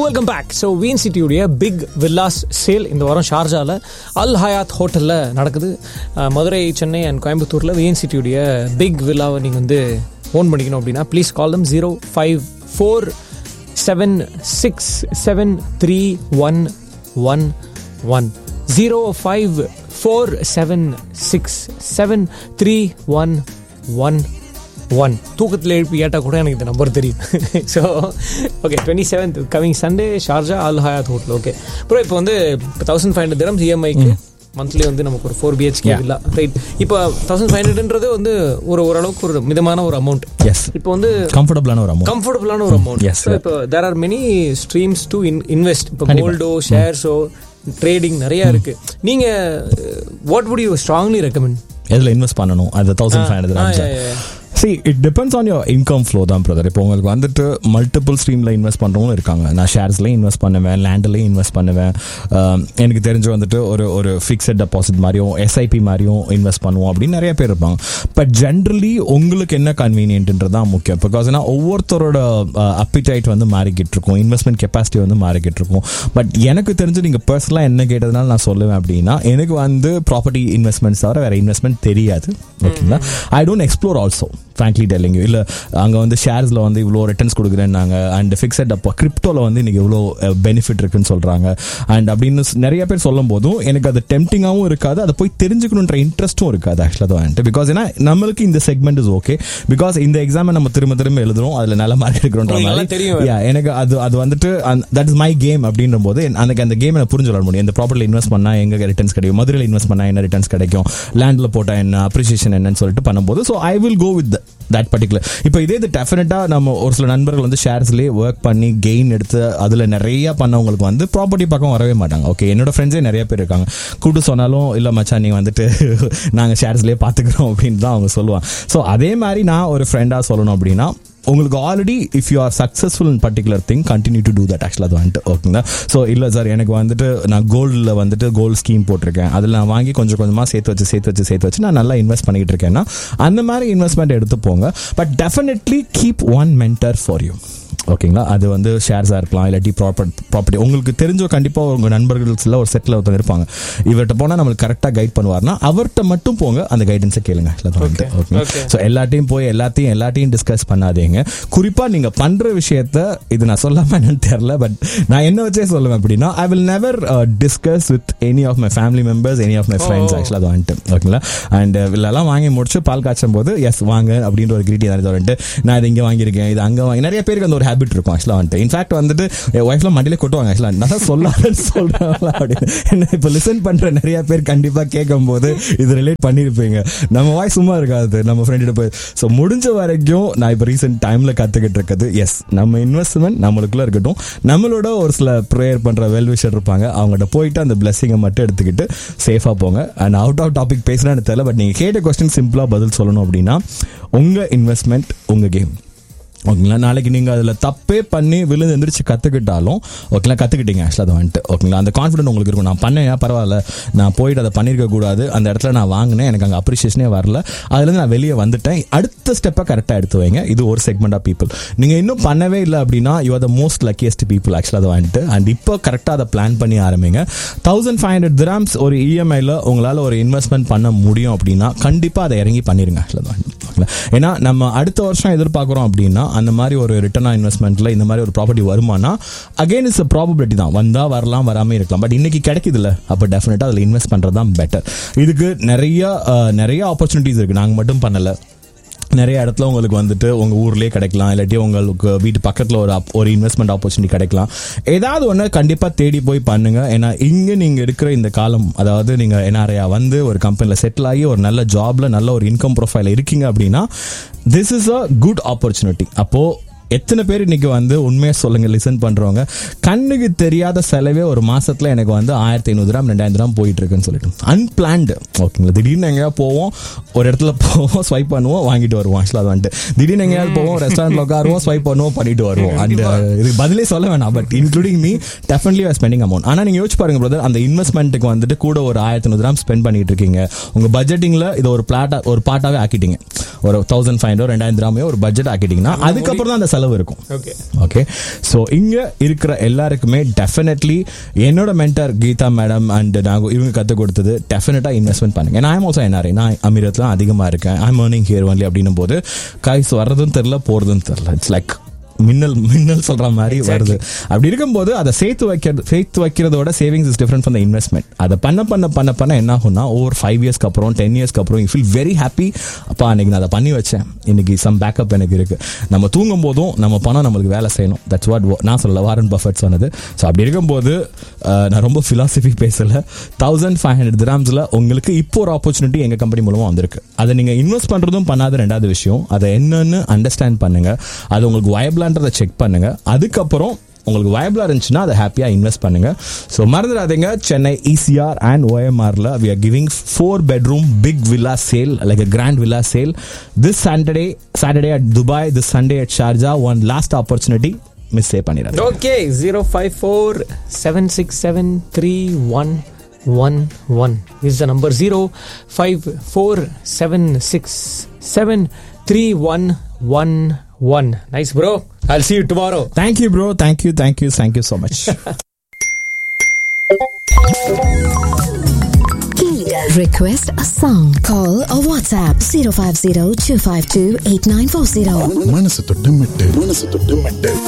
Welcome back so வீன் சிட்டியுடைய big villas sale இந்த வாரம் ஷார்ஜாவில் அல் ஹயாத் ஹோட்டலில் நடக்குது அஹ், மதுரை சென்னை அண்ட் கோயம்புத்தூரில் வீன் சிட்டியுடைய பிக் வில்லாவை நீங்கள் வந்து ஓன் பண்ணிக்கணும் அப்படின்னா please call them zero five four seven six seven three one one one zero five four seven six seven three one one one தூக்கத்தில் எழுப்பி கேட்டால் கூட எனக்கு இந்த நம்பர் தெரியும் so okay twenty seventh coming Sunday Sharjah Al Hayat hotel okay அப்புறம் இப்போ வந்து இப்போ தௌசண்ட் ஃபைவ் ஹண்ட்ரட் திரம்ஸ் இஎம்ஐக்கு மந்த்லி வந்து நமக்கு ஒரு ஃபோர் பிஹெச்கே இல்லை ரைட் இப்போ தௌசண்ட் ஃபைவ் ஹண்ட்ரட்ன்றது வந்து ஒரு ஓரளவுக்கு ஒரு மிதமான ஒரு அமௌண்ட் எஸ் இப்போ வந்து கம்ஃபர்டபுளான ஒரு அமௌண்ட் கம்ஃபர்டபுளான ஒரு அமௌண்ட் yes, ஸோ இப்போ there are many streams to invest இப்போ கோல்டோ ஷேர்ஸோ ட்ரேடிங் நிறைய இருக்கு நீங்க what would you strongly recommend எதில் இன்வெஸ்ட் பண்ணணும் அது thousand five hundred see it depends on your income flow தான் பிரதர் இப்போ உங்களுக்கு வந்துட்டு மல்டிபிள் ஸ்ட்ரீமில் இன்வெஸ்ட் பண்ணுறவங்களும் இருக்காங்க நான் ஷேர்ஸ்லையும் இன்வெஸ்ட் பண்ணுவேன் லேண்ட்லையும் இன்வெஸ்ட் பண்ணுவேன் ஆம், எனக்கு தெரிஞ்சு வந்துட்டு ஒரு ஒரு ஃபிக்ஸட் டெபாசிட் மாதிரியும் எஸ்ஐபி மாதிரியும் இன்வெஸ்ட் பண்ணுவோம் அப்படின்னு நிறைய பேர் இருப்பாங்க பட் ஜென்ரலி உங்களுக்கு என்ன கன்வீனியன்ட்ன்றது தான் முக்கியம் பிகாஸ் ஏன்னா ஒவ்வொருத்தரோட அப்பிடைட் வந்து மாறிக்கிட்டு இருக்கும் இன்வெஸ்ட்மெண்ட் கெப்பாசிட்டி வந்து மாறிக்கிட்டு இருக்கும் பட் எனக்கு தெரிஞ்சு நீங்கள் பர்சனலாக என்ன கேட்டதுனால நான் சொல்லுவேன் அப்படின்னா எனக்கு வந்து ப்ராப்பர்ட்டி இன்வெஸ்ட்மெண்ட்ஸ் தவிர வேற இன்வெஸ்ட்மெண்ட் தெரியாது ஓகேங்களா I don't explore also frankly telling இல்லை அங்கே வந்து ஷேர்ஸில் வந்து இவ்வளோ ரிட்டர்ன்ஸ் கொடுக்குறேன்னாங்க அண்ட் ஃபிக்ஸட் அப்போ கிரிப்டோவில் வந்து இன்னைக்கு இவ்வளோ பெனிஃபிட் இருக்குன்னு சொல்கிறாங்க அண்ட் அப்படின்னு ஸ்- நிறைய பேர் சொல்லும் போதும் எனக்கு அது டெம்டிங்காகவும் இருக்காது அதை போய் தெரிஞ்சுக்கணுன்ற இன்ட்ரெஸ்ட்டும் இருக்காது ஆக்சுவலாக வந்துட்டு பிகாஸ் ஏன்னா நம்மளுக்கு இந்த செக்மெண்ட் இஸ் ஓகே பிகாஸ் இந்த எக்ஸாமை நம்ம திரும்ப திரும்ப எழுதுறோம் அதில் நல்ல மார்க் எடுக்கிறோன்ற உங்களுக்கு மாதிரி நல்லா தெரியும். Yeah, எனக்கு அது அது வந்துட்டு தட் இஸ் மை கேம் அப்படின்ற போது எனக்கு அந்த கேம் எனக்கு புரிஞ்சு வர முடியும் இந்த ப்ராப்பர்ட்டியில் இன்வெஸ்ட் பண்ணா எங்க ரிட்டர்ன்ஸ் கிடைக்கும் மதுரையில் இன்வெஸ்ட் பண்ணா என்ன ரிட்டர்ன்ஸ் கிடைக்கும் லேண்ட்ல போட்டா என்ன அப்ரிசியேஷன் என்னன்னு சொல்லிட்டு பண்ணும்போது so I will go with that particular இப்போ இதே இது டெஃபினட்டா நம்ம ஒரு சில நண்பர்கள் வந்து ஷேர்ஸ்லேயே ஒர்க் பண்ணி கெயின் எடுத்து அதுல நிறைய பண்ணவங்களுக்கு வந்து ப்ராப்பர்ட்டி பக்கம் வரவே மாட்டாங்க ஓகே என்னோட ஃப்ரெண்ட்ஸே நிறைய பேர் இருக்காங்க கூட்டு சொன்னாலும் இல்ல மச்சான் நீ வந்துட்டு நாங்க ஷேர்ஸ்லேயே பாத்துக்கிறோம் அப்படின்னு தான் அவங்க சொல்லுவாங்க ஸோ அதே மாதிரி நான் ஒரு ஃப்ரெண்டா சொல்லணும் அப்படின்னா உங்களுக்கு already if you are successful in particular thing continue to do that ஆக்சுவலாக அது வந்துட்டு ஓகேங்களா ஸோ இல்லை சார் எனக்கு வந்துட்டு நான் கோல்டில் வந்துட்டு கோல்டு ஸ்கீம் போட்டிருக்கேன் அதில் நான் வாங்கி கொஞ்சம் கொஞ்சமாக சேர்த்து வச்சு சேர்த்து வச்சு சேர்த்து வச்சு நான் நல்லா இன்வெஸ்ட் பண்ணிட்டு இருக்கேன்னா அந்த மாதிரி இன்வெஸ்ட்மெண்ட் எடுத்து போங்க but definitely keep one mentor for you ஓகேங்களா அது வந்து ஷேர்ஸாக இருக்கலாம் இல்லாட்டி ப்ராப்பர்ட் ப்ராப்பர்ட்டி உங்களுக்கு தெரிஞ்ச கண்டிப்பாக உங்கள் நண்பர்கள்ஸில் ஒரு செட்டில் ஒருத்தர் இருப்பாங்க இவர்கிட்ட போனால் நம்மளுக்கு கரெக்டாக கைட் பண்ணுவார்னா அவர்கிட்ட மட்டும் போங்க அந்த கைடன்ஸை கேளுங்க ஓகே Okay. ஸோ எல்லாத்தையும் போய் எல்லாத்தையும் எல்லாத்தையும் டிஸ்கஸ் பண்ணாதீங்க குறிப்பா நீங்க பண்ற விஷயத்த இது நான் சொல்லாம என்னன்னு தெரியல பட் நான் என்ன வச்சே சொல்லுவேன் அப்படின்னா I will never discuss with any of my family members any of my friends ஆக்சுவலாக அது வந்துட்டு ஓகேங்களா அண்ட் வில்லெல்லாம் வாங்கி முடிச்சு பால் காய்ச்சும் போது எஸ் வாங்க அப்படின்ற ஒரு கிரீட்டி தான் வந்துட்டு நான் இது இங்கே வாங்கியிருக்கேன் இது அங்கே வாங்கி நிறைய பேருக்கு அந்த ஒரு ஹேபிட் இருக்கும் ஆக்சுவலாக வந்துட்டு இன்ஃபேக்ட் வந்துட்டு என் ஒய்ஃப்லாம் மண்டியிலே கொட்டுவாங்க ஆக்சுவலாக நான் தான் சொல்லாதன்னு சொல்றேன் அப்படின்னு என்ன இப்போ லிசன் பண்ற நிறைய பேர் கண்டிப்பா கேட்கும் போது இது ரிலேட் பண்ணியிருப்பீங்க நம்ம வாய் சும்மா இருக்காது நம்ம ஃப்ரெண்டிட்ட போய் ஸோ முடிஞ்ச வரைக்கும் நான் இப்போ ரீசெண்ட் டைம்ல கத்துக்கிட்டு இருக்கிறது எஸ் நம்ம இன்வெஸ்ட்மெண்ட் நம்மளுக்குள்ள இருக்கட்டும் நம்மளோட ஒரு சில ப்ரேயர் பண்ற வெல்விஷர் இருப்பாங்க அவங்ககிட்ட போயிட்டு அந்த பிளெஸிங்கை மட்டும் எடுத்துக்கிட்டு சேஃபா போங்க அண்ட் அவுட் ஆஃப் டாபிக் பேசுறான்னு தெரியல பட் நீங்க கேட்ட கொஸ்டின் சிம்பிளா பதில் சொல்லணும் அப்படின்னா உங்க இன்வெஸ்ட்மெண்ட் உங்க கேம் ஓகேங்களா நாளைக்கு நீங்கள் அதில் தப்பே பண்ணி விழுந்து எந்திரிச்சு கற்றுக்கிட்டாலும் ஓகேங்களா கற்றுக்கிட்டீங்க ஆக்சுவலாக அதை வந்துட்டு ஓகேங்களா அந்த கான்ஃபிடென்ட் உங்களுக்கு இருக்கும் நான் பண்ணேன் பரவாயில்ல நான் போயிட்டு அதை பண்ணியிருக்க கூடாது அந்த இடத்துல நான் வாங்கினேன் எனக்கு அங்கே அப்ரிஷியேஷனே வரல அதுலேருந்து நான் வெளியே வந்துட்டேன் அடுத்த ஸ்டெப்பை கரெக்டாக எடுத்து வைங்க இது ஒரு செக்மெண்ட் ஆஃப் பீப்புள் நீங்கள் இன்னும் பண்ணவே இல்லை அப்படின்னா you are the most luckiest people ஆக்சுவலாக அதை வந்துட்டு அண்ட் இப்போ கரெக்டாக அதை பிளான் பண்ணி ஆரம்பிங்க தௌசண்ட் ஃபைவ் ஹண்ட்ரட் கிராம்ஸ் ஒரு இஎம்ஐயில் உங்களால் ஒரு இன்வெஸ்ட்மெண்ட் பண்ண முடியும் அப்படின்னா கண்டிப்பாக அதை இறங்கி பண்ணிருங்க ஆக்சுவலாக ஓகேங்களா ஏன்னா நம்ம அடுத்த வருஷம் எதிர்பார்க்குறோம் அப்படின்னா அந்த மாதிரி ஒரு ரிட்டர்ன் ஆன் இன்வெஸ்ட்மெண்ட்ல இந்த மாதிரி ஒரு ப்ராப்பர்ட்டி வருமானா அகைன் இஸ் ப்ராபபிலிட்டி தான் வந்தா வரலாம் வராம இருக்கலாம் பட் இன்னைக்கு கிடைக்குதுல்ல அப்போ டெஃபினட்டா அதில் இன்வெஸ்ட் பண்றது தான் பெட்டர் இதுக்கு நிறைய அஹ், நிறைய ஆப்பர்ச்சுனிட்டிஸ் இருக்கு நாங்கள் மட்டும் பண்ணல நிறைய இடத்துல உங்களுக்கு வந்துட்டு உங்க ஊர்லயே கிடைக்கலாம் இல்லாட்டி உங்களுக்கு வீட்டு பக்கத்துல ஒரு op- ஒரு இன்வெஸ்ட்மெண்ட் ஆப்பர்ச்சுனிட்டி கிடைக்கலாம் ஏதாவது ஒன்று கண்டிப்பா தேடி போய் பண்ணுங்க ஏன்னா இங்க நீங்க இருக்கிற இந்த காலம் அதாவது நீங்க என்ஆர்ஐயா வந்து ஒரு கம்பெனில செட்டில் ஆகி ஒரு நல்ல ஜாப்ல நல்ல ஒரு இன்கம் ப்ரொஃபைல் இருக்கீங்க அப்படின்னா this is a good opportunity அப்போ எத்தனை பேர் இன்னைக்கு வந்து உண்மையை சொல்லுங்க லிசன் பண்றவங்க கண்ணுக்கு தெரியாத செலவே ஒரு மாசத்துல எனக்கு வந்து ஆயிரத்தி ஐநூறு கிராம் ரெண்டாயிரம் கிராம் போயிட்டு இருக்குன்னு சொல்லிட்டு அன்பிளான்டு ஓகேங்களா திடீர்னு எங்கேயா போவோம் ஒரு இடத்துல போவோம் ஸ்வைப் பண்ணுவோம் வாங்கிட்டு வருவோம் ஆக்சுவலாக அது வந்துட்டு திடீர்னு எங்கேயாவது போவோம் ரெஸ்டாரண்ட்ல உட்காருவோம் ஸ்வைப் பண்ணுவோம் பண்ணிட்டு வருவோம் அந்த இது பதிலே சொல்ல வேணாம் but including me definitely spending amount ஆனா நீங்க யோசிச்சு பாருங்க பிரதர் அந்த இன்வெஸ்ட்மெண்ட்டுக்கு வந்துட்டு கூட ஒரு ஆயிரத்தி ஐநூறு கிராம் ஸ்பெண்ட் பண்ணிட்டு இருக்கீங்க உங்க பட்ஜெட்டிங்ல இது ஒரு பிளாட்டா ஒரு பார்ட்டாவே ஆக்கிட்டீங்க ஒரு தௌசண்ட் ஃபைவ் ஹண்ட்ரட் ரெண்டாயிரம் கிராமே ஒரு பட்ஜெட் ஆக்கிட்டீங்கன்னா அதுக்கப்புறம் தான் அந்த செலவு செலவு இருக்கும் ஓகே ஓகே ஸோ இங்கே இருக்கிற எல்லாருக்குமே டெஃபினெட்லி என்னோட மென்டர் கீதா மேடம் அண்ட் நாங்கள் இவங்க கற்றுக் கொடுத்தது டெஃபினட்டாக இன்வெஸ்ட்மெண்ட் பண்ணுங்க நான் ஆல்சோ என்ஆர்ஐ நான் அமீரத்தில் அதிகமாக இருக்கேன் ஐம் ஏர்னிங் ஹியர் ஒன்லி அப்படின்னும் போது காய்ஸ் வர்றதும் தெரில போகிறதும் தெரில இட்ஸ் லைக் மின்னல் மின்னல் சொல்ற மாதிரி வருது அப்படி இருக்கும்போது அதை சேர்த்து வைக்கிறது சேர்த்து வைக்கிறதோட savings is different from the investment அதை பண்ண பண்ண பண்ண பண்ண என்ன ஆகும்னா ஓவர் ஃபைவ் இயர்ஸ்க்கு அப்புறம் டென் இயர்ஸ்க்கு அப்புறம் யூ ஃபீல் வெரி ஹாப்பி அப்பா அன்னைக்கு நான் அதை பண்ணி வச்சேன் இன்னைக்கு சம் பேக்கப் எனக்கு இருக்கு நம்ம தூங்கும் போதும் நம்ம பணம் நம்மளுக்கு வேலை செய்யணும் தட்ஸ் வாட் நான் சொல்லல வாரன் பஃபட் சொன்னது ஸோ அப்படி இருக்கும்போது அஹ், நான் ரொம்ப ஃபிலாசபி பேசல தௌசண்ட் ஃபைவ் ஹண்ட்ரட் கிராம்ஸில் உங்களுக்கு இப்போ ஒரு ஆப்பர்ச்சுனிட்டி எங்கள் கம்பெனி மூலமாக வந்திருக்கு அதை நீங்கள் இன்வெஸ்ட் பண்ணுறதும் பண்ணாத ரெண்டாவது விஷயம் அதை என்னன்னு அண்டர்ஸ்டாண்ட் பண்ணுங்க அது உங்களுக்கு வயபிளான்றதை செக் பண்ணுங்க அதுக்கப்புறம் உங்களுக்கு வயபிளா இருந்துச்சுன்னா அதை ஹாப்பியாக இன்வெஸ்ட் பண்ணுங்க ஸோ மறந்துடாதீங்க சென்னை இசிஆர் அண்ட் ஓஎம்ஆர்ல we are giving four bedroom big villa sale like a grand villa sale this Saturday Saturday at Dubai this Sunday at Sharjah one last opportunity miss சே பண்ணிடாது okay zero five four seven six seven three one one one is the number zero five four seven six seven three one one one nice bro I'll see you tomorrow thank you bro thank you thank you thank you so much Request a song. Call or WhatsApp 050 252 8940. மனசு தொட்டு மெட்டு மனசு தொட்டு மெட்டு